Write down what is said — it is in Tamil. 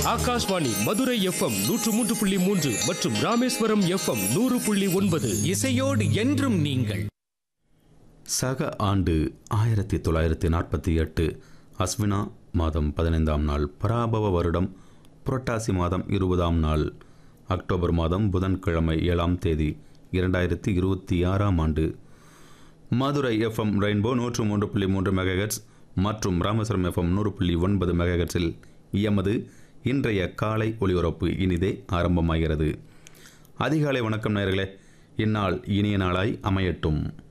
ஆகாஷ்வாணி மதுரை எஃப்எம் நூற்று மூன்று புள்ளி மூன்று மற்றும் ராமேஸ்வரம் எஃப்எம் நூறு புள்ளி ஒன்பது இசையோடு என்றும் நீங்கள் சக ஆண்டு ஆயிரத்தி தொள்ளாயிரத்தி நாற்பத்தி எட்டு அஸ்வினா மாதம் பதினைந்தாம் நாள் பராபவ வருடம் புரட்டாசி மாதம் இருபதாம் நாள் அக்டோபர் மாதம் புதன்கிழமை ஏழாம் தேதி இரண்டாயிரத்தி இருபத்தி ஆறாம் ஆண்டு மதுரை எஃப்எம் ரெயின்போ நூற்று மூன்று புள்ளி மூன்று மெகாஹெட்ஸ் மற்றும் ராமேஸ்வரம் எஃப்எம் நூறு புள்ளி ஒன்பது மெகாஹெட்ஸில் எமது இன்றைய காலை ஒளிபரப்பு இனிதே ஆரம்பமாகிறது அதிகாலை வணக்கம் நேயர்களே இந்நாள் இனிய நாளாய் அமையட்டும்